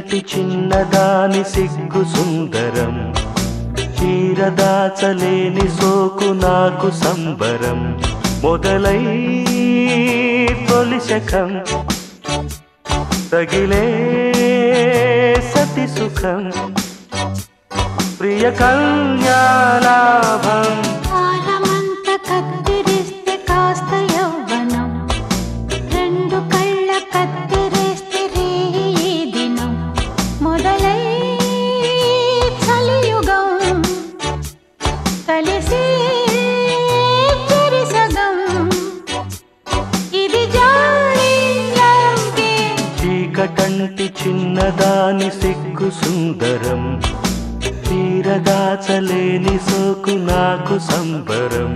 కంటి చిన్నదాని సిగ్గు సుందరం చీరదాచలేని సోకు నాకు సంబరం మొదలై తొలి శకం తగిలే సతి సుఖం ప్రియ కన్యాలాభం కాలమంత కత్తిరిస్తే కాస్త యవ్వనం రెండు కళ్ళ కత్తిరేస్తే రేయి ఈ దినం మొదలై చలియుగం కలిసి చెరిసగం ఇది జాలి లవ్గే చీకటంటి చిన్నదాని సిగ్గు సుందరం తీరదాచలేని సోకు నాకు సంబరం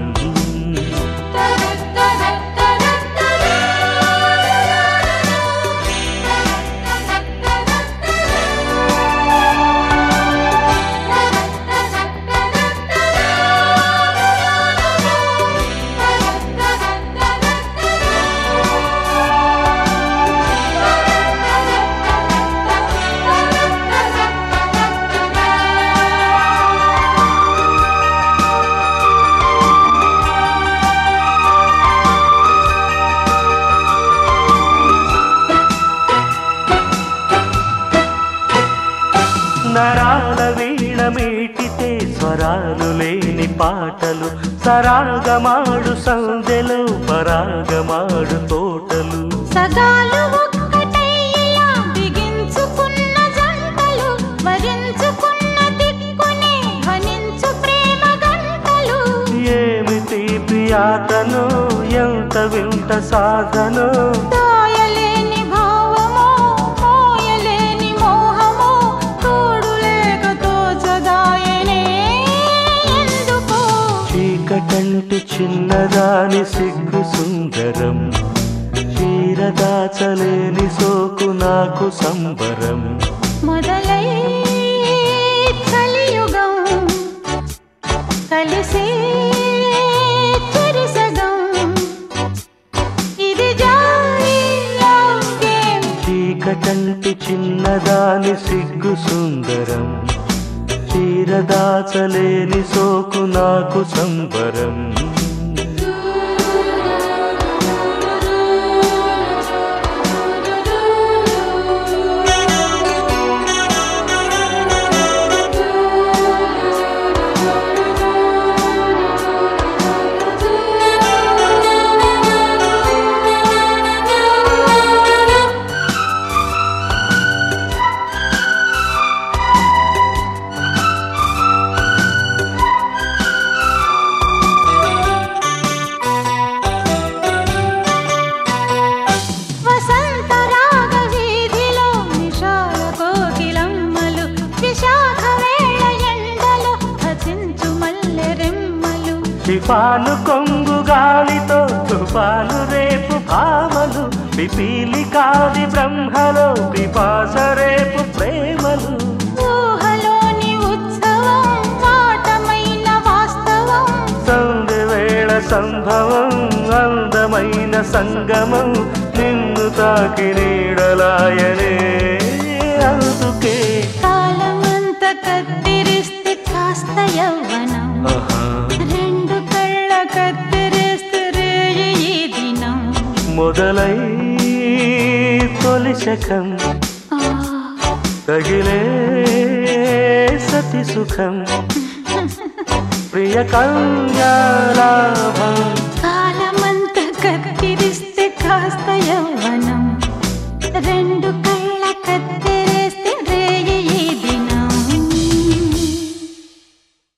నరాల వీణ మీటితే స్వరాలు లేని పాటలు సరాగమాడు సందెలు పరాగమాడు తోటలు సగాలు ఒక్కటై ఇలా బిగించుకున్న జంటలు వరించుకున్న దిక్కునే ధ్వనించు ప్రేమ గంటలు ఏమి తీపి ఆటను ఎంత వింత సాధను దాయలేని భావమో మోయలేని మోహమో తోడు లేక తోచదాయనే ఎందుకో చీకటంటి చిన్నదాని సిగ్గు సుందరం చీరదాచలేని సోకు నాకు సంబరం మొదలై చలియుగం కలిసి చెరిసగం ఇది జాలి లవ్ గేమ్ చీకటంటి చిన్నదాని సిగ్గు సుందరం చీరదాచలేని సోకు నాకు సంబరం వసంత రాగ వీధిలో నిషాల కోకిలమ్మలు విశాఖ వేళ ఎండలో హసించు మల్లె రెమ్మలు తుఫాను కొంగు గాలితో తుఫాను రేపు భామలు పిపీలి కాది బ్రహ్మలో పిపాస రేపు ప్రేమలు ఊహలోని ఉత్సవం పాఠమైన వాస్తవం సంధ్య వేళ సంభవం అందమైన సంగమం నిన్ను తాకి నీడలాయనే అందుకే కాలమంత కత్తిరిస్తే కాస్త యవ్వనం ఆహా, రెండు కళ్ళ కత్తిరిస్తే రేయి ఈ దినం మొదలై తొలి శకం ఆ, తగిలే సతి సుఖం ప్రియ కన్యాలాభం